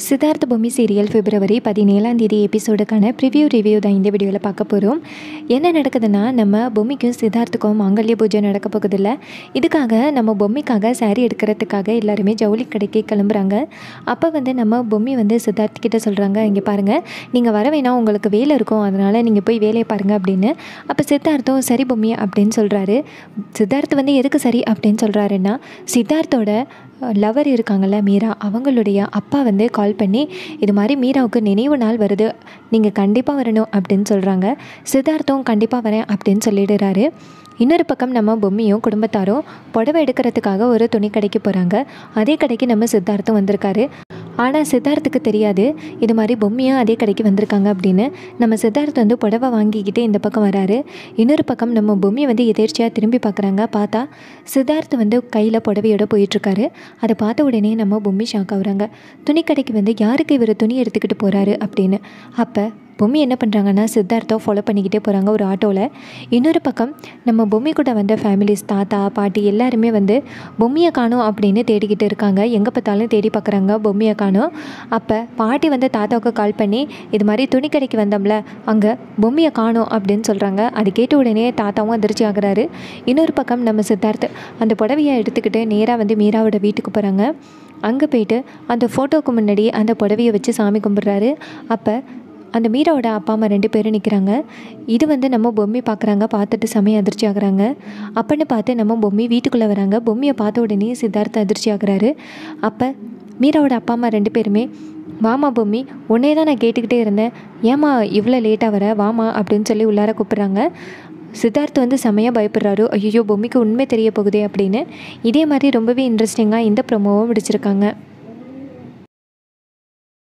Siddharth Bommi serial பிப்ரவரி பதினேழாம் தேதி எபிசோடுக்கான preview review தான் இந்த வீடியோவில் பார்க்க போகிறோம் என்ன நடக்குதுன்னா நம்ம பொம்மிக்கும் சித்தார்த்துக்கும் மாங்கல்ய பூஜை நடக்க போகுதில்ல இதுக்காக நம்ம பொம்மிக்காக saree எடுக்கிறதுக்காக எல்லாருமே ஜவுளி கடைக்கு கிளம்புறாங்க அப்போ வந்து நம்ம பொம்மி வந்து சித்தார்த் கிட்ட சொல்கிறாங்க இங்கே பாருங்கள் நீங்கள் வர வேணாம் உங்களுக்கு வேலை இருக்கும் அதனால் நீங்கள் போய் வேலையை பாருங்கள் அப்படின்னு அப்போ சித்தார்த்தும் சரி பொம்மி அப்படின்னு சொல்கிறாரு சித்தார்த் வந்து எதுக்கு சரி அப்படின்னு சொல்கிறாருன்னா சித்தார்த்தோட லவர் இருக்காங்கல்ல மீரா அவங்களுடைய அப்பா வந்து கால் பண்ணி இது மாதிரி மீராவுக்கு நினைவு நாள் வருது நீங்கள் கண்டிப்பாக வரணும் அப்படின்னு சொல்கிறாங்க சித்தார்த்தும் கண்டிப்பாக வரேன் அப்படின்னு சொல்லிடுறாரு இன்னொரு பக்கம் நம்ம பொம்மியும் குடும்பத்தாரும் புடவை எடுக்கிறதுக்காக ஒரு துணி கடைக்கு போகிறாங்க அதே கடைக்கு நம்ம சித்தார்த்தும் வந்திருக்காரு ஆனால் சித்தார்த்துக்கு தெரியாது இது மாதிரி பொம்மியாக அதே கடைக்கு வந்திருக்காங்க அப்படின்னு நம்ம சித்தார்த் வந்து புடவை வாங்கிக்கிட்டு இந்த பக்கம் வராரு இன்னொரு பக்கம் நம்ம பொம்மி வந்து எதேர்ச்சியாக திரும்பி பார்க்குறாங்க பார்த்தா சித்தார்த் வந்து கையில் புடவையோட போயிட்டுருக்காரு அதை பார்த்த உடனே நம்ம பொம்மி ஷாக் ஆகுறாங்க துணி கடைக்கு வந்து யாருக்கு இவர் துணி எடுத்துக்கிட்டு போகிறாரு அப்படின்னு அப்போ பொம்மி என்ன பண்ணுறாங்கன்னா சித்தார்த்தா ஃபாலோ பண்ணிக்கிட்டே போகிறாங்க ஒரு ஆட்டோவில் இன்னொரு பக்கம் நம்ம பொம்மி கூட வந்த ஃபேமிலிஸ் தாத்தா பாட்டி எல்லாருமே வந்து பொம்மியை காணோம் அப்படின்னு தேடிக்கிட்டு இருக்காங்க எங்கே பார்த்தாலும் தேடி பார்க்குறாங்க பொம்மியை காணோம் அப்போ பாட்டி வந்து தாத்தாவுக்கு கால் பண்ணி இது மாதிரி துணி கடைக்கு வந்தோம்ல அங்கே பொம்மியை காணோம் அப்படின்னு சொல்கிறாங்க அது கேட்ட உடனே தாத்தாவும் அதிர்ச்சி ஆகுறாரு இன்னொரு பக்கம் நம்ம சித்தார்த் அந்த புடவையை எடுத்துக்கிட்டு நேராக வந்து மீராவோட வீட்டுக்கு போகிறாங்க அங்கே போயிட்டு அந்த ஃபோட்டோவுக்கு முன்னாடி அந்த புடவையை வச்சு சாமி கும்பிட்றாரு அப்போ அந்த மீராவோட அப்பா அம்மா ரெண்டு பேரும் நிற்கிறாங்க இது வந்து நம்ம பொம்மி பார்க்குறாங்க பார்த்துட்டு செமைய அதிர்ச்சி ஆகுறாங்க அப்பன்னு பார்த்து நம்ம பொம்மி வீட்டுக்குள்ளே வராங்க பொம்மியை பார்த்த உடனே சித்தார்த்த அதிர்ச்சி ஆகுறாரு அப்போ மீராவோட அப்பா அம்மா ரெண்டு பேருமே வாமா பொம்மி உன்னே தான் நான் கேட்டுக்கிட்டே இருந்தேன் ஏம்மா இவ்வளோ லேட்டாக வர வாமா அப்படின்னு சொல்லி உள்ளார கூப்பிட்றாங்க சித்தார்த் வந்து செமையாக பயப்படுறாரு ஐயோ பொம்மிக்கு உண்மை தெரிய போகுதே அப்படின்னு இதே மாதிரி ரொம்பவே இன்ட்ரெஸ்டிங்காக இந்த ப்ரொமோவும் பிடிச்சிருக்காங்க